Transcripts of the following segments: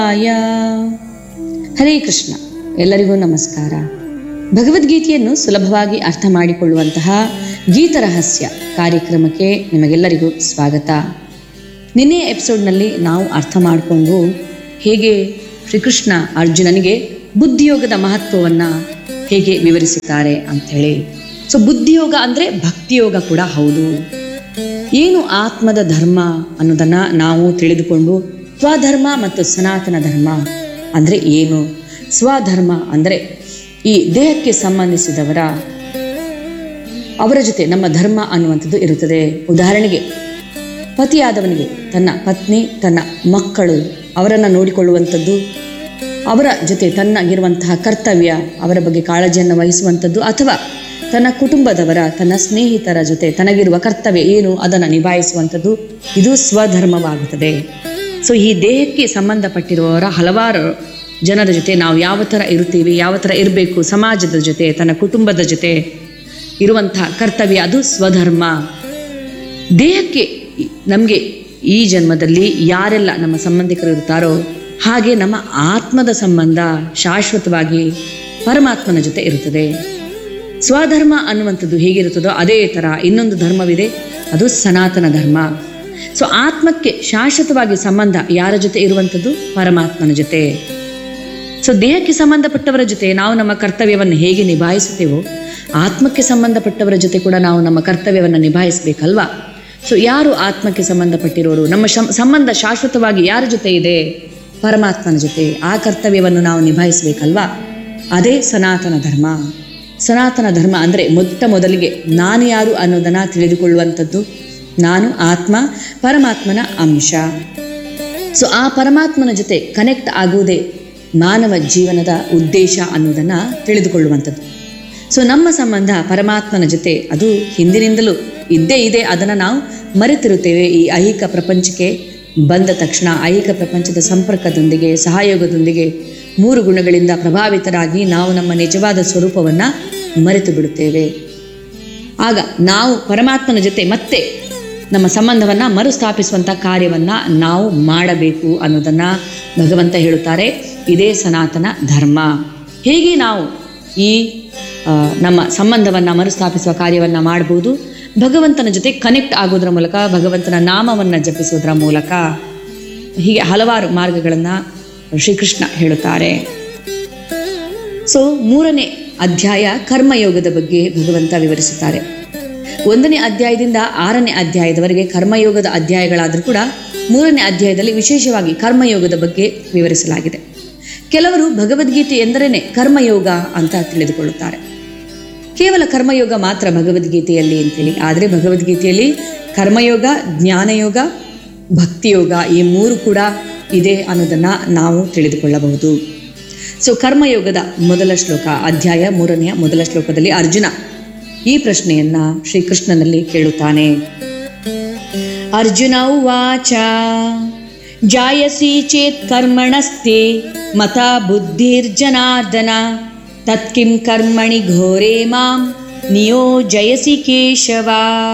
ಆಯ ಹರೇ ಕೃಷ್ಣ ಎಲ್ಲರಿಗೂ ನಮಸ್ಕಾರ ಭಗವದ್ಗೀತೆಯನ್ನು ಸುಲಭವಾಗಿ ಅರ್ಥ ಮಾಡಿಕೊಳ್ಳುವಂತಹ ಗೀತರಹಸ್ಯ ಕಾರ್ಯಕ್ರಮಕ್ಕೆ ನಿಮಗೆಲ್ಲರಿಗೂ ಸ್ವಾಗತ ನಿನ್ನೆಯ ಎಪಿಸೋಡ್ನಲ್ಲಿ ನಾವು ಅರ್ಥ ಮಾಡಿಕೊಂಡು ಹೇಗೆ ಶ್ರೀಕೃಷ್ಣ ಅರ್ಜುನನಿಗೆ ಬುದ್ಧಿಯೋಗದ ಮಹತ್ವವನ್ನು ಹೇಗೆ ವಿವರಿಸುತ್ತಾರೆ ಅಂಥೇಳಿ ಸೊ ಬುದ್ಧಿಯೋಗ ಅಂದರೆ ಭಕ್ತಿಯೋಗ ಕೂಡ ಹೌದು ಏನು ಆತ್ಮದ ಧರ್ಮ ಅನ್ನೋದನ್ನು ನಾವು ತಿಳಿದುಕೊಂಡು ಸ್ವಧರ್ಮ ಮತ್ತು ಸನಾತನ ಧರ್ಮ ಅಂದರೆ ಏನು ಸ್ವಧರ್ಮ ಅಂದರೆ ಈ ದೇಹಕ್ಕೆ ಸಂಬಂಧಿಸಿದವರ ಅವರ ಜೊತೆ ನಮ್ಮ ಧರ್ಮ ಅನ್ನುವಂಥದ್ದು ಇರುತ್ತದೆ ಉದಾಹರಣೆಗೆ ಪತಿಯಾದವನಿಗೆ ತನ್ನ ಪತ್ನಿ ತನ್ನ ಮಕ್ಕಳು ಅವರನ್ನು ನೋಡಿಕೊಳ್ಳುವಂಥದ್ದು ಅವರ ಜೊತೆ ತನ್ನಗಿರುವಂತಹ ಕರ್ತವ್ಯ ಅವರ ಬಗ್ಗೆ ಕಾಳಜಿಯನ್ನು ವಹಿಸುವಂಥದ್ದು ಅಥವಾ ತನ್ನ ಕುಟುಂಬದವರ ತನ್ನ ಸ್ನೇಹಿತರ ಜೊತೆ ತನಗಿರುವ ಕರ್ತವ್ಯ ಏನು ಅದನ್ನು ನಿಭಾಯಿಸುವಂಥದ್ದು ಇದು ಸ್ವಧರ್ಮವಾಗುತ್ತದೆ ಸೊ ಈ ದೇಹಕ್ಕೆ ಸಂಬಂಧಪಟ್ಟಿರುವವರ ಹಲವಾರು ಜನರ ಜೊತೆ ನಾವು ಯಾವ ಥರ ಇರುತ್ತೀವಿ ಯಾವ ಥರ ಇರಬೇಕು ಸಮಾಜದ ಜೊತೆ ತನ್ನ ಕುಟುಂಬದ ಜೊತೆ ಇರುವಂತಹ ಕರ್ತವ್ಯ ಅದು ಸ್ವಧರ್ಮ ದೇಹಕ್ಕೆ ನಮಗೆ ಈ ಜನ್ಮದಲ್ಲಿ ಯಾರೆಲ್ಲ ನಮ್ಮ ಸಂಬಂಧಿಕರು ಇರ್ತಾರೋ ಹಾಗೆ ನಮ್ಮ ಆತ್ಮದ ಸಂಬಂಧ ಶಾಶ್ವತವಾಗಿ ಪರಮಾತ್ಮನ ಜೊತೆ ಇರುತ್ತದೆ ಸ್ವಧರ್ಮ ಅನ್ನುವಂಥದ್ದು ಹೇಗಿರುತ್ತದೋ ಅದೇ ಥರ ಇನ್ನೊಂದು ಧರ್ಮವಿದೆ ಅದು ಸನಾತನ ಧರ್ಮ ಸೊ ಆತ್ಮಕ್ಕೆ ಶಾಶ್ವತವಾಗಿ ಸಂಬಂಧ ಯಾರ ಜೊತೆ ಇರುವಂಥದ್ದು ಪರಮಾತ್ಮನ ಜೊತೆ ಸೊ ದೇಹಕ್ಕೆ ಸಂಬಂಧಪಟ್ಟವರ ಜೊತೆ ನಾವು ನಮ್ಮ ಕರ್ತವ್ಯವನ್ನು ಹೇಗೆ ನಿಭಾಯಿಸುತ್ತೇವೋ ಆತ್ಮಕ್ಕೆ ಸಂಬಂಧಪಟ್ಟವರ ಜೊತೆ ಕೂಡ ನಾವು ನಮ್ಮ ಕರ್ತವ್ಯವನ್ನು ನಿಭಾಯಿಸಬೇಕಲ್ವಾ ಸೊ ಯಾರು ಆತ್ಮಕ್ಕೆ ಸಂಬಂಧಪಟ್ಟಿರೋರು ನಮ್ಮ ಶಂ- ಸಂಬಂಧ ಶಾಶ್ವತವಾಗಿ ಯಾರ ಜೊತೆ ಇದೆ ಪರಮಾತ್ಮನ ಜೊತೆ ಆ ಕರ್ತವ್ಯವನ್ನು ನಾವು ನಿಭಾಯಿಸಬೇಕಲ್ವಾ ಅದೇ ಸನಾತನ ಧರ್ಮ ಸನಾತನ ಧರ್ಮ ಅಂದರೆ ಮೊಟ್ಟ ಮೊದಲಿಗೆ ನಾನು ಯಾರು ಅನ್ನೋದನ್ನು ತಿಳಿದುಕೊಳ್ಳುವಂಥದ್ದು ನಾನು ಆತ್ಮ ಪರಮಾತ್ಮನ ಅಂಶ ಸೊ ಆ ಪರಮಾತ್ಮನ ಜೊತೆ ಕನೆಕ್ಟ್ ಆಗುವುದೇ ಮಾನವ ಜೀವನದ ಉದ್ದೇಶ ಅನ್ನೋದನ್ನು ತಿಳಿದುಕೊಳ್ಳುವಂಥದ್ದು ಸೊ ನಮ್ಮ ಸಂಬಂಧ ಪರಮಾತ್ಮನ ಜೊತೆ ಅದು ಹಿಂದಿನಿಂದಲೂ ಇದ್ದೇ ಇದೆ ಅದನ್ನು ನಾವು ಮರೆತಿರುತ್ತೇವೆ ಈ ಐಹಿಕ ಪ್ರಪಂಚಕ್ಕೆ ಬಂದ ತಕ್ಷಣ ಐಹಿಕ ಪ್ರಪಂಚದ ಸಂಪರ್ಕದೊಂದಿಗೆ ಸಹಯೋಗದೊಂದಿಗೆ ಮೂರು ಗುಣಗಳಿಂದ ಪ್ರಭಾವಿತರಾಗಿ ನಾವು ನಮ್ಮ ನಿಜವಾದ ಸ್ವರೂಪವನ್ನು ಮರೆತು ಬಿಡುತ್ತೇವೆ ಆಗ ನಾವು ಪರಮಾತ್ಮನ ಜೊತೆ ಮತ್ತೆ ನಮ್ಮ ಸಂಬಂಧವನ್ನು ಮರುಸ್ಥಾಪಿಸುವಂಥ ಕಾರ್ಯವನ್ನು ನಾವು ಮಾಡಬೇಕು ಅನ್ನೋದನ್ನು ಭಗವಂತ ಹೇಳುತ್ತಾರೆ ಇದೇ ಸನಾತನ ಧರ್ಮ ಹೇಗೆ ನಾವು ಈ ಆ, ನಮ್ಮ ಸಂಬಂಧವನ್ನು ಮರುಸ್ಥಾಪಿಸುವ ಕಾರ್ಯವನ್ನು ಮಾಡ್ಬೋದು ಭಗವಂತನ ಜೊತೆ ಕನೆಕ್ಟ್ ಆಗೋದ್ರ ಮೂಲಕ ಭಗವಂತನ ನಾಮವನ್ನು ಜಪಿಸೋದ್ರ ಮೂಲಕ ಹೀಗೆ ಹಲವಾರು ಮಾರ್ಗಗಳನ್ನು ಶ್ರೀಕೃಷ್ಣ ಹೇಳುತ್ತಾರೆ ಸೊ ಮೂರನೇ ಅಧ್ಯಾಯ ಕರ್ಮಯೋಗದ ಬಗ್ಗೆ ಭಗವಂತ ವಿವರಿಸುತ್ತಾರೆ ಒಂದನೇ ಅಧ್ಯಾಯದಿಂದ ಆರನೇ ಅಧ್ಯಾಯದವರೆಗೆ ಕರ್ಮಯೋಗದ ಅಧ್ಯಾಯಗಳಾದರೂ ಕೂಡ ಮೂರನೇ ಅಧ್ಯಾಯದಲ್ಲಿ ವಿಶೇಷವಾಗಿ ಕರ್ಮಯೋಗದ ಬಗ್ಗೆ ವಿವರಿಸಲಾಗಿದೆ ಕೆಲವರು ಭಗವದ್ಗೀತೆ ಎಂದರೇನೆ ಕರ್ಮಯೋಗ ಅಂತ ತಿಳಿದುಕೊಳ್ಳುತ್ತಾರೆ ಕೇವಲ ಕರ್ಮಯೋಗ ಮಾತ್ರ ಭಗವದ್ಗೀತೆಯಲ್ಲಿ ಅಂತೇಳಿ ಆದರೆ ಭಗವದ್ಗೀತೆಯಲ್ಲಿ ಕರ್ಮಯೋಗ ಜ್ಞಾನಯೋಗ ಭಕ್ತಿಯೋಗ ಈ ಮೂರು ಕೂಡ ಇದೆ ಅನ್ನೋದನ್ನು ನಾವು ತಿಳಿದುಕೊಳ್ಳಬಹುದು ಸೊ ಕರ್ಮಯೋಗದ ಮೊದಲ ಶ್ಲೋಕ ಅಧ್ಯಾಯ ಮೂರನೆಯ ಮೊದಲ ಶ್ಲೋಕದಲ್ಲಿ ಅರ್ಜುನ ಈ ಪ್ರಶ್ನೆಯನ್ನ ಶ್ರೀಕೃಷ್ಣನಲ್ಲಿ ಕೇಳುತ್ತಾನೆ ಅರ್ಜುನ ಉವಾಚ ಜಾಯಸಿ ಚೇತ್ ಕರ್ಮಣಸ್ತೆ ಮತ ಬುದ್ಧಿರ್ಜನಾರ್ದನ ತತ್ಕಿಂ ಕರ್ಮಣಿ ಘೋರೆ ಮಾಂ ನಿಯೋಜಯಸಿ ಕೇಶವ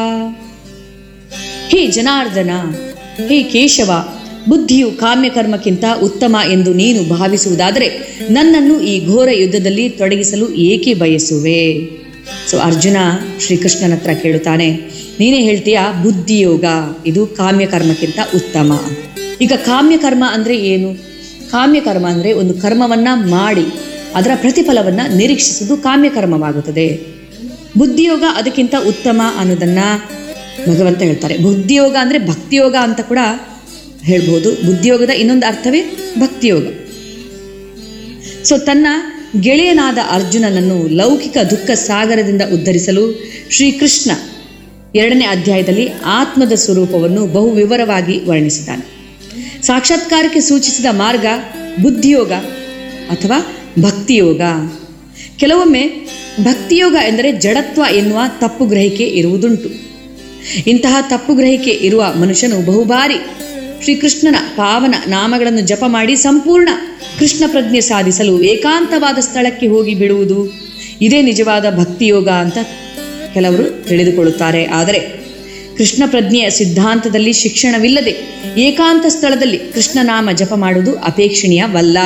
ಹೇ ಜನಾರ್ದನ ಹೇ ಕೇಶವ ಬುದ್ಧಿಯು ಕಾಮ್ಯಕರ್ಮಕ್ಕಿಂತ ಉತ್ತಮ ಎಂದು ನೀನು ಭಾವಿಸುವುದಾದರೆ ನನ್ನನ್ನು ಈ ಘೋರ ಯುದ್ಧದಲ್ಲಿ ತೊಡಗಿಸಲು ಏಕೆ ಬಯಸುವೆ ಸೊ ಅರ್ಜುನ ಶ್ರೀಕೃಷ್ಣನ ಹತ್ರ ಕೇಳುತ್ತಾನೆ ನೀನೇ ಹೇಳ್ತೀಯ ಬುದ್ಧಿಯೋಗ ಇದು ಕಾಮ್ಯಕರ್ಮಕ್ಕಿಂತ ಉತ್ತಮ ಈಗ ಕಾಮ್ಯಕರ್ಮ ಅಂದರೆ ಏನು ಕಾಮ್ಯಕರ್ಮ ಅಂದರೆ ಒಂದು ಕರ್ಮವನ್ನ ಮಾಡಿ ಅದರ ಪ್ರತಿಫಲವನ್ನು ನಿರೀಕ್ಷಿಸುವುದು ಕಾಮ್ಯಕರ್ಮವಾಗುತ್ತದೆ ಬುದ್ಧಿಯೋಗ ಅದಕ್ಕಿಂತ ಉತ್ತಮ ಅನ್ನೋದನ್ನ ಭಗವಂತ ಹೇಳ್ತಾರೆ ಬುದ್ಧಿಯೋಗ ಅಂದರೆ ಭಕ್ತಿಯೋಗ ಅಂತ ಕೂಡ ಹೇಳ್ಬೋದು ಬುದ್ಧಿಯೋಗದ ಇನ್ನೊಂದು ಅರ್ಥವೇ ಭಕ್ತಿಯೋಗ ಸೊ ತನ್ನ ಗೆಳೆಯನಾದ ಅರ್ಜುನನನ್ನು ಲೌಕಿಕ ದುಃಖ ಸಾಗರದಿಂದ ಉದ್ಧರಿಸಲು ಶ್ರೀಕೃಷ್ಣ ಎರಡನೇ ಅಧ್ಯಾಯದಲ್ಲಿ ಆತ್ಮದ ಸ್ವರೂಪವನ್ನು ಬಹು ವಿವರವಾಗಿ ವರ್ಣಿಸಿದ್ದಾನೆ ಸಾಕ್ಷಾತ್ಕಾರಕ್ಕೆ ಸೂಚಿಸಿದ ಮಾರ್ಗ ಬುದ್ಧಿಯೋಗ ಅಥವಾ ಭಕ್ತಿಯೋಗ ಕೆಲವೊಮ್ಮೆ ಭಕ್ತಿಯೋಗ ಎಂದರೆ ಜಡತ್ವ ಎನ್ನುವ ತಪ್ಪು ಗ್ರಹಿಕೆ ಇರುವುದುಂಟು ಇಂತಹ ತಪ್ಪು ಗ್ರಹಿಕೆ ಇರುವ ಮನುಷ್ಯನು ಬಹುಬಾರಿ ಶ್ರೀಕೃಷ್ಣನ ಪಾವನ ನಾಮಗಳನ್ನು ಜಪ ಮಾಡಿ ಸಂಪೂರ್ಣ ಕೃಷ್ಣ ಪ್ರಜ್ಞೆ ಸಾಧಿಸಲು ಏಕಾಂತವಾದ ಸ್ಥಳಕ್ಕೆ ಹೋಗಿ ಬಿಡುವುದು ಇದೇ ನಿಜವಾದ ಭಕ್ತಿಯೋಗ ಅಂತ ಕೆಲವರು ತಿಳಿದುಕೊಳ್ಳುತ್ತಾರೆ ಆದರೆ ಕೃಷ್ಣ ಪ್ರಜ್ಞೆಯ ಸಿದ್ಧಾಂತದಲ್ಲಿ ಶಿಕ್ಷಣವಿಲ್ಲದೆ ಏಕಾಂತ ಸ್ಥಳದಲ್ಲಿ ಕೃಷ್ಣನಾಮ ಜಪ ಮಾಡುವುದು ಅಪೇಕ್ಷಣೀಯವಲ್ಲ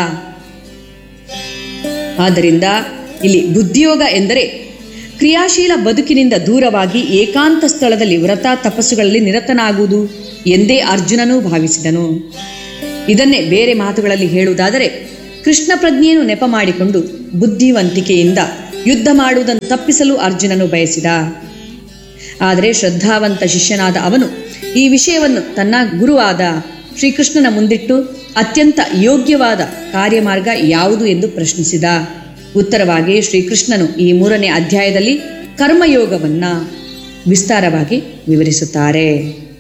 ಆದ್ದರಿಂದ ಇಲ್ಲಿ ಬುದ್ಧಿಯೋಗ ಎಂದರೆ ಕ್ರಿಯಾಶೀಲ ಬದುಕಿನಿಂದ ದೂರವಾಗಿ ಏಕಾಂತ ಸ್ಥಳದಲ್ಲಿ ವ್ರತ ತಪಸ್ಸುಗಳಲ್ಲಿ ನಿರತನಾಗುವುದು ಎಂದೇ ಅರ್ಜುನನೂ ಭಾವಿಸಿದನು ಇದನ್ನೇ ಬೇರೆ ಮಾತುಗಳಲ್ಲಿ ಹೇಳುವುದಾದರೆ ಕೃಷ್ಣ ಪ್ರಜ್ಞೆಯನ್ನು ನೆಪ ಮಾಡಿಕೊಂಡು ಬುದ್ಧಿವಂತಿಕೆಯಿಂದ ಯುದ್ಧ ಮಾಡುವುದನ್ನು ತಪ್ಪಿಸಲು ಅರ್ಜುನನು ಬಯಸಿದ ಆದರೆ ಶ್ರದ್ಧಾವಂತ ಶಿಷ್ಯನಾದ ಅವನು ಈ ವಿಷಯವನ್ನು ತನ್ನ ಗುರುವಾದ ಶ್ರೀಕೃಷ್ಣನ ಮುಂದಿಟ್ಟು ಅತ್ಯಂತ ಯೋಗ್ಯವಾದ ಕಾರ್ಯಮಾರ್ಗ ಯಾವುದು ಎಂದು ಪ್ರಶ್ನಿಸಿದ ಉತ್ತರವಾಗಿ ಶ್ರೀಕೃಷ್ಣನು ಈ ಮೂರನೇ ಅಧ್ಯಾಯದಲ್ಲಿ ಕರ್ಮಯೋಗವನ್ನ ವಿಸ್ತಾರವಾಗಿ ವಿವರಿಸುತ್ತಾರೆ